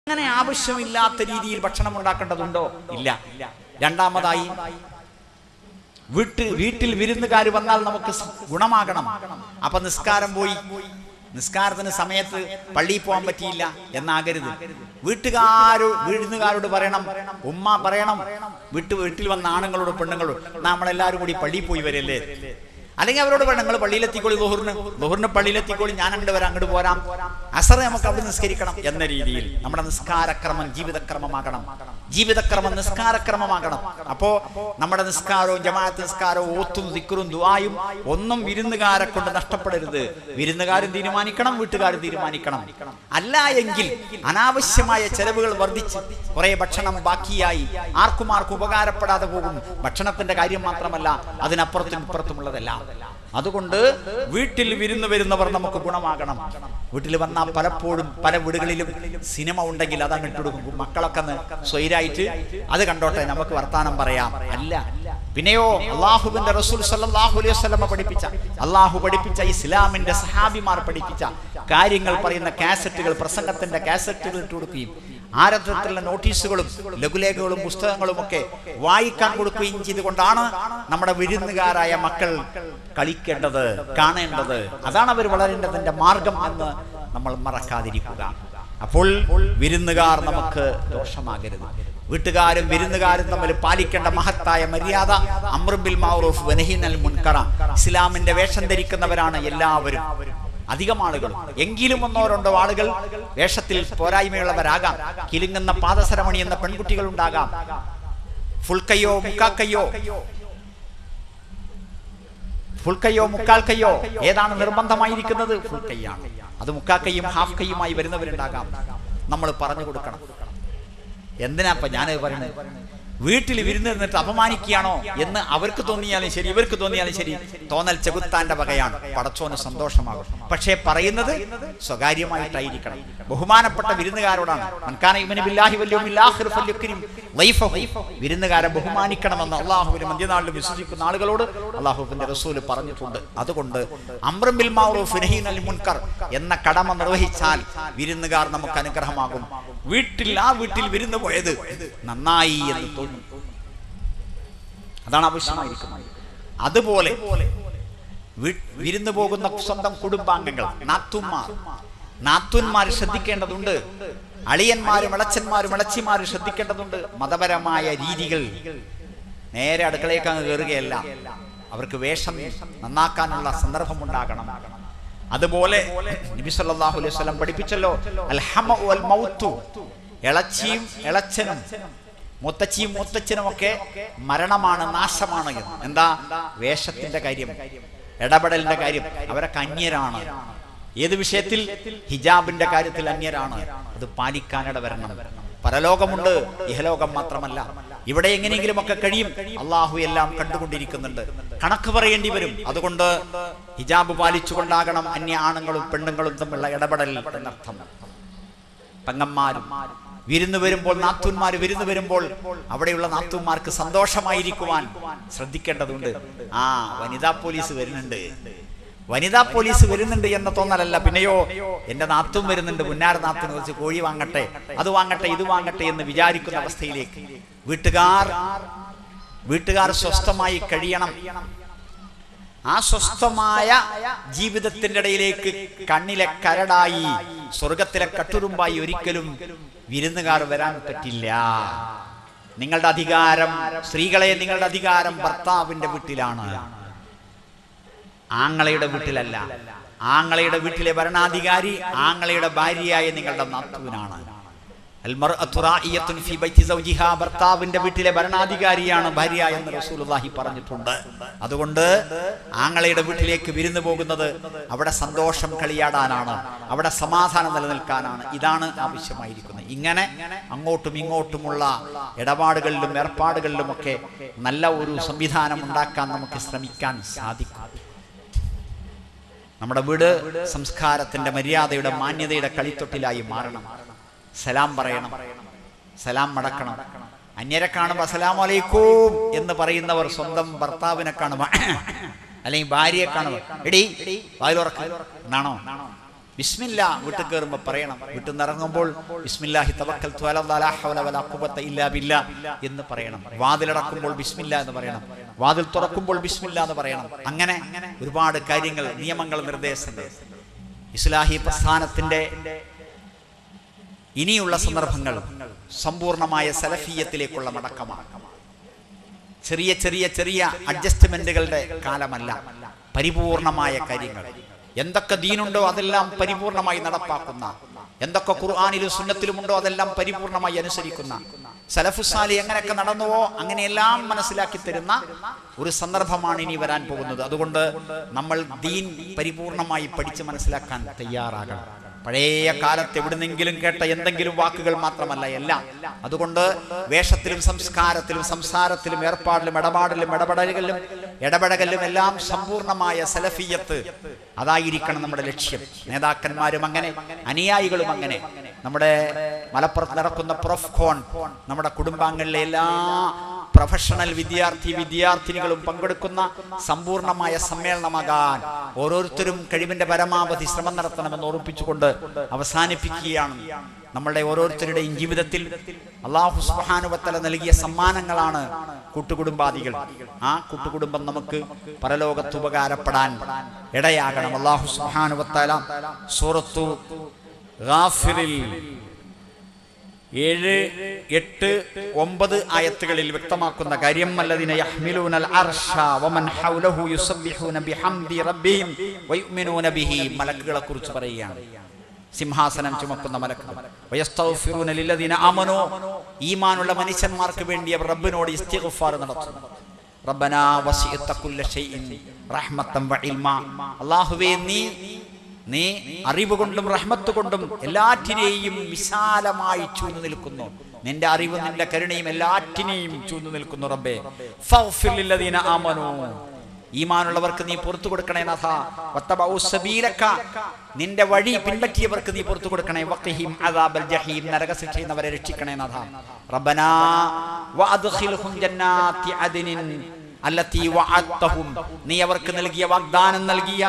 അങ്ങനെ ആവശ്യമില്ലാത്ത രീതിയിൽ ഭക്ഷണം ഉണ്ടാക്കേണ്ടതുണ്ടോ ഇല്ല രണ്ടാമതായി വീട്ട് വീട്ടിൽ വിരുന്നുകാർ വന്നാൽ നമുക്ക് സ് ഗുണമാകണം അപ്പൊ നിസ്കാരം പോയി നിസ്കാരത്തിന് സമയത്ത് പള്ളിയിൽ പോകാൻ പറ്റിയില്ല എന്നാകരുത് വീട്ടുകാരോ വിരുന്നുകാരോട് പറയണം ഉമ്മ പറയണം വീട്ട് വീട്ടിൽ വന്ന ആണുങ്ങളോട് പെണ്ണുങ്ങളോട് നമ്മളെല്ലാവരും കൂടി പള്ളിയിൽ പോയി വരല്ലേ അല്ലെങ്കിൽ അവരോട് പറയണം നിങ്ങൾ പള്ളിയിലെത്തിക്കോളി ലോഹറിന് ലോഹറിന് പള്ളിയിലെത്തിക്കോളി ഞാൻ അങ്ങോട്ട് വരാം അങ്ങോട്ട് പോരാം അസറ് നമുക്ക് അവിടെ നിസ്കരിക്കണം എന്ന രീതിയിൽ നമ്മുടെ നിസ്കാരക്രമം ജീവിതക്രമമാകണം ജീവിതക്രമം നിസ്കാരക്രമമാകണം അപ്പോ നമ്മുടെ നിസ്കാരവും ജമാഅത്ത് നിസ്കാരവും ഓത്തും ദിക്കറും ദുആയും ഒന്നും വിരുന്നുകാരെ കൊണ്ട് നഷ്ടപ്പെടരുത് വിരുന്നുകാരും തീരുമാനിക്കണം വീട്ടുകാരും തീരുമാനിക്കണം അല്ല എങ്കിൽ അനാവശ്യമായ ചെലവുകൾ വർദ്ധിച്ച് കുറെ ഭക്ഷണം ബാക്കിയായി ആർക്കും ആർക്കും ഉപകാരപ്പെടാതെ പോകും ഭക്ഷണത്തിന്റെ കാര്യം മാത്രമല്ല അതിനപ്പുറത്തും ഇപ്പുറത്തുമുള്ളതെല്ലാം അതുകൊണ്ട് വീട്ടിൽ വിരുന്ന് വരുന്നവർ നമുക്ക് ഗുണമാകണം വീട്ടിൽ വന്നാൽ പലപ്പോഴും പല വീടുകളിലും സിനിമ ഉണ്ടെങ്കിൽ അത് അങ്ങ് ഇട്ടുകൊടുക്കും മക്കളൊക്കെ ഒന്ന് സ്വൈരായിട്ട് അത് കണ്ടോട്ടെ നമുക്ക് വർത്താനം പറയാം അല്ല പിന്നെയോ അള്ളാഹുവിന്റെ റസൂൽ സല്ലല്ലാഹു അലൈഹി വസല്ലമ പഠിപ്പിച്ച അള്ളാഹു പഠിപ്പിച്ച ഇസ്ലാമിന്റെ സഹാബിമാർ പഠിപ്പിച്ച കാര്യങ്ങൾ പറയുന്ന കാസറ്റുകൾ പ്രസംഗത്തിന്റെ കാസറ്റുകൾ ഇട്ട് കൊടുക്കുകയും ആരംഭത്തിലുള്ള നോട്ടീസുകളും ലഘുലേഖകളും പുസ്തകങ്ങളും ഒക്കെ വായിക്കാൻ കൊടുക്കുകയും ചെയ്തുകൊണ്ടാണ് നമ്മുടെ വിരുന്നുകാരായ മക്കൾ കളിക്കേണ്ടത് കാണേണ്ടത് അതാണ് അവർ വളരേണ്ടതിന്റെ മാർഗം എന്ന് നമ്മൾ മറക്കാതിരിക്കുക അപ്പോൾ വിരുന്നുകാർ നമുക്ക് ദോഷമാകരുത് വീട്ടുകാരും വിരുന്നുകാരും തമ്മിൽ പാലിക്കേണ്ട മഹത്തായ മര്യാദ അമ്രുബിൽ മാറൂഫ് വനഹിനൽ മുൻകറ ഇസ്ലാമിന്റെ വേഷം ധരിക്കുന്നവരാണ് എല്ലാവരും അധികം ആളുകൾ എങ്കിലും ഒന്നോ രണ്ടോ ആളുകൾ വേഷത്തിൽ പോരായ്മയുള്ളവരാകാം കിലുങ്ങുന്ന പാദസരമണി എന്ന പെൺകുട്ടികൾ ഉണ്ടാകാം ഫുൾ കയ്യോ മുക്കാൽ കയ്യോ ഫുൾ കയ്യോ മുക്കാൽ കയ്യോ ഏതാണ് നിർബന്ധമായിരിക്കുന്നത് ഫുൾ കൈയാണ് അത് മുക്കാൽ കയ്യും ഹാഫ് കയ്യുമായി വരുന്നവരുണ്ടാകാം നമ്മൾ പറഞ്ഞു കൊടുക്കണം എന്തിനാ ഇപ്പൊ ഞാനത് പറയുന്നത് വീട്ടിൽ വിരുന്ന് നിന്നിട്ട് അപമാനിക്കുകയാണോ എന്ന് അവർക്ക് തോന്നിയാലും ശരി ഇവർക്ക് തോന്നിയാലും ശരി തോന്നൽ ചെകുത്താന്റെ വകയാണ് പടച്ചോന് സന്തോഷമാകും പക്ഷേ പറയുന്നത് സ്വകാര്യമായിട്ടായിരിക്കണം ബഹുമാനപ്പെട്ട വിരുന്നുകാരോടാണ് മൻകാന യുമിനു ബില്ലാഹി വൽ യൗമിൽ ആഖിർ ഫല്യുക്രിം വൈഫഹു. വിരുന്നുകാരെ ബഹുമാനിക്കണമെന്ന് അള്ളാഹുവിന് മധ്യനാളിൽ വിശ്വസിക്കുന്ന ആളുകളോട് അള്ളാഹുവിന്റെ റസൂല് പറഞ്ഞിട്ടുണ്ട് അതുകൊണ്ട് അമ്രം ബിൽ മഅറൂഫ് നഹീൻ അനിൽ മുൻകർ എന്ന കടമ നിർവഹിച്ചാൽ വിരുന്നുകാർ നമുക്ക് അനുഗ്രഹമാകും വീട്ടിൽ ആ വീട്ടിൽ വിരുന്ന് പോയത് നന്നായി എന്ന് തോന്നും അതാണ് ആവശ്യമായിരിക്കുന്നത് അതുപോലെ വീ- വിരുന്ന് പോകുന്ന സ്വന്തം കുടുംബാംഗങ്ങൾ നാത്തുന്മാർ നാത്തുന്മാർ ശ്രദ്ധിക്കേണ്ടതുണ്ട് അളിയന്മാരും ഇളച്ചന്മാരും ഇളച്ചിമാരും ശ്രദ്ധിക്കേണ്ടതുണ്ട് മതപരമായ രീതികൾ നേരെ അടുക്കളയേക്ക് അങ്ങ് കയറുകയല്ല അവർക്ക് വേഷം നന്നാക്കാനുള്ള സന്ദർഭം ഉണ്ടാകണം അതുപോലെ നബി സല്ലല്ലാഹു അലൈഹി വസല്ലം പഠിപ്പിച്ചല്ലോ അൽഹമ വൽ മൗത്തു ഇളച്ചിയും ഇളച്ചനും മുത്തച്ചിയും മുത്തച്ഛനും ഒക്കെ മരണമാണ് നാശമാണ് എന്ന്. എന്താ വേഷത്തിന്റെ കാര്യം ഇടപെടലിന്റെ കാര്യം അവരൊക്കെ അന്യരാണ് ഏത് വിഷയത്തിൽ ഹിജാബിന്റെ കാര്യത്തിൽ അന്യരാണ് അത് പാലിക്കാനിട വരണം പരലോകമുണ്ട് ഇഹലോകം മാത്രമല്ല ഇവിടെ എങ്ങനെയെങ്കിലും ഒക്കെ കഴിയും അള്ളാഹു എല്ലാം കണ്ടുകൊണ്ടിരിക്കുന്നുണ്ട് കണക്ക് പറയേണ്ടി വരും അതുകൊണ്ട് ഹിജാബ് പാലിച്ചുകൊണ്ടാകണം അന്യ ആണുങ്ങളും പെണ്ണുങ്ങളും തമ്മിലുള്ള ഇടപെടൽ എന്നർത്ഥം പെങ്ങന്മാരും വിരുന്ന് വരുമ്പോൾ നാത്തൂന്മാർ വിരുന്ന് വരുമ്പോൾ അവിടെയുള്ള നാത്തൂന്മാർക്ക് സന്തോഷമായിരിക്കുവാൻ ശ്രദ്ധിക്കേണ്ടതുണ്ട് ആ വനിതാ പോലീസ് വരുന്നുണ്ട് വനിതാ പോലീസ് വരുന്നുണ്ട് എന്ന തോന്നലല്ല പിന്നെയോ എന്റെ നാത്തും വരുന്നുണ്ട് പുന്നാര നാത്തും കുറച്ച് കോഴി വാങ്ങട്ടെ അത് വാങ്ങട്ടെ ഇത് വാങ്ങട്ടെ എന്ന് വിചാരിക്കുന്ന അവസ്ഥയിലേക്ക് വീട്ടുകാർ വീട്ടുകാർ സ്വസ്ഥമായി കഴിയണം ആ സ്വസ്ഥമായ ജീവിതത്തിന്റെ ഇടയിലേക്ക് കണ്ണിലെ കരടായി സ്വർഗത്തിലെ കട്ടുറുമ്പായി ഒരിക്കലും വിരുന്നുകാർ വരാൻ പറ്റില്ല നിങ്ങളുടെ അധികാരം സ്ത്രീകളെ നിങ്ങളുടെ അധികാരം ഭർത്താവിന്റെ വീട്ടിലാണ് ആങ്ങളയുടെ വീട്ടിലല്ല ആങ്ങളയുടെ വീട്ടിലെ ഭരണാധികാരി ആങ്ങളയുടെ ഭാര്യയായ നിങ്ങളുടെ നാത്തുവിനാണ് അൽമർഅത്തു റാഇയത്തുൻ ഫീ ബൈത്തി സൗജിഹാ. ഭർത്താവിന്റെ വീട്ടിലെ ഭരണാധികാരിയാണ് ഭാര്യ എന്ന് റസൂലുള്ളാഹി പറഞ്ഞിട്ടുണ്ട് അതുകൊണ്ട് ആങ്ങളയുടെ വീട്ടിലേക്ക് വിരുന്നു പോകുന്നത് അവിടെ സന്തോഷം കളിയാടാനാണ് അവിടെ സമാധാനം നിലനിൽക്കാനാണ് ഇതാണ് ആവശ്യമായിരിക്കുന്നത് ഇങ്ങനെ അങ്ങോട്ടും ഇങ്ങോട്ടുമുള്ള ഇടപാടുകളിലും ഏർപ്പാടുകളിലും ഒക്കെ നല്ല ഒരു സംവിധാനം ഉണ്ടാക്കാൻ നമുക്ക് ശ്രമിക്കാൻ സാധിക്കും നമ്മുടെ വീട് സംസ്കാരത്തിന്റെ മര്യാദയുടെ മാന്യതയുടെ കളിത്തൊട്ടിലായി മാറണം സലാം പറയണം സലാം മടക്കണം അന്യരെ കാണുമ്പോൾ അസലാം അലൈക്കും എന്ന് പറയുന്നവർ സ്വന്തം ഭർത്താവിനെ കാണുമ്പോൾ അല്ലെങ്കിൽ ഭാര്യയെ കാണുമ്പോൾ എടി വായിലുറക്ക എന്നാണോ ബിസ്മില്ല വീട്ടിൽ കയറുമ്പോൾ പറയണം വീട്ടിൽ നിന്ന് ഇറങ്ങുമ്പോൾ ബിസ്മില്ലാഹി തവക്കൽതു അലല്ലാഹി ലാ ഹൗല വലാ ഖുവത ഇല്ലാ ബില്ലാ എന്ന് പറയണം വാതിലടക്കുമ്പോൾ ബിസ്മില്ല എന്ന് പറയണം വാതിൽ തുറക്കുമ്പോൾ ബിസ്മില്ല എന്ന് പറയണം അങ്ങനെ ഒരുപാട് കാര്യങ്ങൾ നിയമങ്ങൾ നിർദ്ദേശങ്ങൾ ഇസ്ലാഹി പ്രസ്ഥാനത്തിന്റെ ഇനിയുള്ള സന്ദർഭങ്ങൾ സമ്പൂർണമായ സലഫീയത്തിലേക്കുള്ള മടക്കമാണ് ചെറിയ ചെറിയ ചെറിയ അഡ്ജസ്റ്റ്മെന്റുകളുടെ കാലമല്ല പരിപൂർണമായ കാര്യങ്ങൾ എന്തൊക്കെ ദീനുണ്ടോ അതെല്ലാം പരിപൂർണമായി നടപ്പാക്കുന്ന എന്തൊക്കെ ഖുർആാനിലും സുന്നത്തിലുമുണ്ടോ അതെല്ലാം പരിപൂർണമായി അനുസരിക്കുന്ന സലഫുസാലി എങ്ങനെയൊക്കെ നടന്നുവോ അങ്ങനെയെല്ലാം മനസ്സിലാക്കി തരുന്ന ഒരു സന്ദർഭമാണ് ഇനി വരാൻ പോകുന്നത് അതുകൊണ്ട് നമ്മൾ ദീൻ പരിപൂർണമായി പഠിച്ച് മനസ്സിലാക്കാൻ തയ്യാറാകണം പഴയ കാലത്ത് എവിടുന്നെങ്കിലും കേട്ട എന്തെങ്കിലും വാക്കുകൾ മാത്രമല്ല എല്ലാം അതുകൊണ്ട് വേഷത്തിലും സംസ്കാരത്തിലും സംസാരത്തിലും ഏർപ്പാടിലും ഇടപാടിലും ഇടപെടലുകളിലും ഇടപെടലിലും എല്ലാം സമ്പൂർണമായ സലഫിയത്ത് അതായിരിക്കണം നമ്മുടെ ലക്ഷ്യം നേതാക്കന്മാരും അങ്ങനെ അനുയായികളും അങ്ങനെ നമ്മുടെ മലപ്പുറത്ത് നടക്കുന്ന പ്രൊഫ്കോൺ നമ്മുടെ കുടുംബാംഗങ്ങളിലെ എല്ലാ പ്രൊഫഷണൽ വിദ്യാർത്ഥി വിദ്യാർത്ഥിനികളും പങ്കെടുക്കുന്ന സമ്പൂർണമായ സമ്മേളനമാകാൻ ഓരോരുത്തരും കഴിവിന്റെ പരമാവധി ശ്രമം നടത്തണമെന്ന് ഓർമ്മിപ്പിച്ചുകൊണ്ട് അവസാനിപ്പിക്കുകയാണ് നമ്മളുടെ ഓരോരുത്തരുടെയും ജീവിതത്തിൽ അള്ളാഹു സുബ്ഹാനുവത്തല നൽകിയ സമ്മാനങ്ങളാണ് കൂട്ടുകുടുംബാദികൾ ആ കൂട്ടുകുടുംബം നമുക്ക് പരലോകത്ത് ഉപകാരപ്പെടാൻ ഇടയാകണം അള്ളാഹു സുബ്ഹാനുവത്തല സൂറത്തു ഗാഫിറിൽ ഏഴ് എട്ട് ഒമ്പത് ആയത്തുകളിൽ വ്യക്തമാക്കുന്ന കാര്യം അല്ലദിന യഹ്മിലൂനൽ അർശ വമൻ ഹൗലഹു യുസബ്ബിഹൂന ബിഹംദി റബ്ബിഹിം വയുമിനൂന ബിഹി മലക്കുകളെ കുറിച്ച് പറയുകയാണ് സിംഹാസനം ചുമക്കുന്ന മലക്കുകൾ വയസ്തഗ്ഫിറൂന ലില്ലദീന ആമനൂ ഈമാനുള്ള മനുഷ്യന്മാർക്ക് വേണ്ടി അവർ റബ്ബിനോട് ഇസ്തിഗ്ഫാർ നടത്തുന്നു റബ്ബനാ വസിഅത കുല്ല ഷൈഇൻ റഹ്മത്തൻ വഇൽമ അല്ലാഹുവേ നീ നീ അറിവ് കൊണ്ടും റഹ്മത്ത് കൊണ്ടും എല്ലാറ്റിനെയും വിശാലമായി ചൂന്നു നിൽക്കുന്നു നിന്റെ അറിവ് നിന്റെ കരുണയും എല്ലാറ്റിനെയും ചൂന്നു നിൽക്കുന്നു റബ്ബേ ഫഗ്ഫിർ ലില്ലദീന ആമനൂ ഈമാനുള്ളവർക്ക് നീ പുറത്തു കൊടുക്കണേ നാഥ വത്തബഉ സബീലക നിന്റെ വഴി പിൻപറ്റിയവർക്ക് നീ പുറത്തു കൊടുക്കണേ വഖിഹിം അദാബൽ ജഹീം നരക ശിക്ഷയിൽ അവരെ രക്ഷിക്കണേ നാഥ റബ്ബനാ വഅദ്ഖിൽഹും ജന്നാത്തി അദ്നിൻ അല്ലത്തി വഅദ്തഹും നീ അവർക്ക് നൽകിയ വാഗ്ദാനം നൽകിയ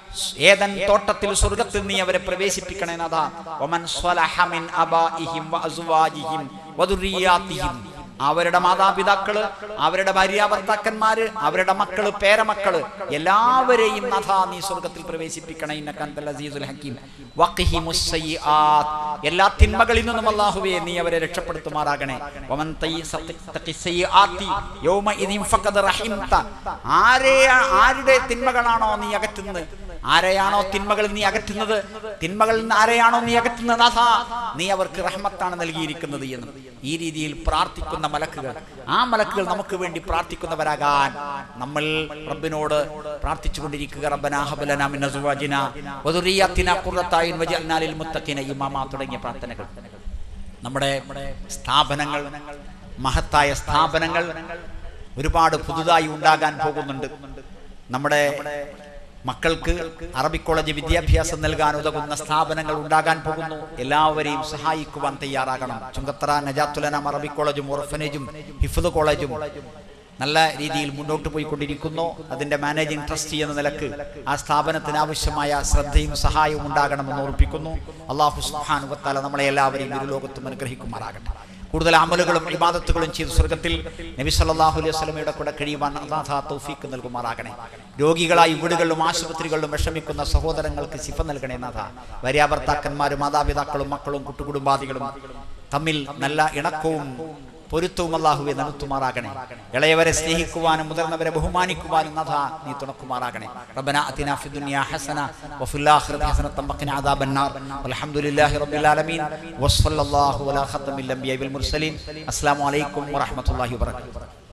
ഏതൻ തോട്ടത്തിൽ സ്വർഗ്ഗത്തിൽ നീ അവരെ പ്രവേശിപ്പിക്കണേ നാഥ വമൻ സ്വലഹ മിൻ അബാഇഹിം വഅസ്വാജിഹിം വദുറിയാത്തിഹിം അവരുടെ മാതാപിതാക്കള് അവരുടെ ഭാര്യാഭർത്താക്കന്മാര് അവരുടെ മക്കള് പേരമക്കള് എല്ലാവരെയും നാഥ നീ സ്വർഗത്തിൽ പ്രവേശിപ്പിക്കണേ ഇന്നക അൻതൽ അസീസുൽ ഹക്കീം വഖിഹിമുസ് സയ്യിആത്ത് എല്ലാ തിന്മകളിൽ നിന്നും അല്ലാഹുവേ നീ അവരെ രക്ഷപ്പെടുത്തുമാറാകണേ വമൻ തയ്യി സത്തഖി സയ്യിആത്തി യൗമഇദിൻ ഫഖദ് റഹിംത ആരെ ആരുടെ തിന്മകളാണോ നീ അകറ്റുന്നത് ആരെയാണോ തിന്മകളിൽ നീ അകറ്റുന്നത് തിന്മകളിൽ നിന്ന് ആരെയാണോ നീ അകറ്റുന്നത് നാഥ നീ അവർക്ക് റഹ്മത്താണ് നൽകിയിരിക്കുന്നത് എന്ന് ഈ രീതിയിൽ പ്രാർത്ഥിക്കുന്ന മലക്കുകൾ ആ മലക്കുകൾ നമുക്ക് വേണ്ടി പ്രാർത്ഥിക്കുന്നവരാകാൻ നമ്മൾ റബ്ബിനോട് പ്രാർത്ഥിച്ചുകൊണ്ടിരിക്കുക റബ്ബനാ ഹബലന മിൻ അസ്വാജിന വദുറിയാത്തിന ഖുർറത്തായിൻ വജഅൽനാ ലിൽ മുത്തഖിന ഇമാമ തുടങ്ങിയ പ്രാർത്ഥനകൾ നമ്മുടെ സ്ഥാപനങ്ങൾ മഹത്തായ സ്ഥാപനങ്ങൾ ഒരുപാട് പുതുതായി ഉണ്ടാകാൻ പോകുന്നുണ്ട് നമ്മുടെ മക്കൾക്ക് അറബിക് കോളേജ് വിദ്യാഭ്യാസം നൽകാൻ ഉതകുന്ന സ്ഥാപനങ്ങൾ ഉണ്ടാകാൻ പോകുന്നു എല്ലാവരെയും സഹായിക്കുവാൻ തയ്യാറാകണം ചുങ്കത്തറ നജാത്തുലനം അറബിക് കോളേജും ഓർഫനേജും ഹിഫുദ് കോളേജും നല്ല രീതിയിൽ മുന്നോട്ട് പോയിക്കൊണ്ടിരിക്കുന്നു അതിന്റെ മാനേജിംഗ് ട്രസ്റ്റി എന്ന നിലക്ക് ആ സ്ഥാപനത്തിന് ആവശ്യമായ ശ്രദ്ധയും സഹായവും ഉണ്ടാകണമെന്ന് ഓർപ്പിക്കുന്നു അള്ളാഹു സുഹാനുവത്താല നമ്മളെ എല്ലാവരെയും ഇരു ലോകത്തും അനുഗ്രഹിക്കുമാറാകട്ടെ കൂടുതൽ അമലുകളും ഇബാദത്തുകളും ചെയ്ത് സ്വർഗത്തിൽ നബി സല്ലല്ലാഹു അലൈഹി വസല്ലമയുടെ കൂടെ കഴിയുവാൻ അല്ലാഹ തൗഫീക്ക് നൽകുമാറാകണേ രോഗികളായി വീടുകളിലും ആശുപത്രികളിലും വിഷമിക്കുന്ന സഹോദരങ്ങൾക്ക് ശിഫ നൽകണേ നാഥ ഭാര്യാഭർത്താക്കന്മാരും മാതാപിതാക്കളും മക്കളും കുട്ടുകുടുംബാദികളും തമ്മിൽ നല്ല ഇണക്കവും പൊരുത്തവും അല്ലാഹുവെ നടത്തുമാറാകണേ ഇളയവരെ സ്നേഹിക്കുവാനും മുതിർന്നവരെ ബഹുമാനിക്കുവാനും നാഥ നീ തുണക്കുമാറാകണേ റബ്ബന അതിനാ ഫി ദുനിയ ഹസന വഫിൽ ആഖിറതി ഹസനത വഖിന അദാബൻ നാർ വൽഹംദുലില്ലാഹി റബ്ബിൽ ആലമീൻ വസ്സല്ലല്ലാഹു അലാ ഖത്തമിൽ അംബിയാ വൽ മുർസലീൻ അസ്സലാമു അലൈക്കും വറഹ്മത്തുള്ളാഹി വബറകാതുഹു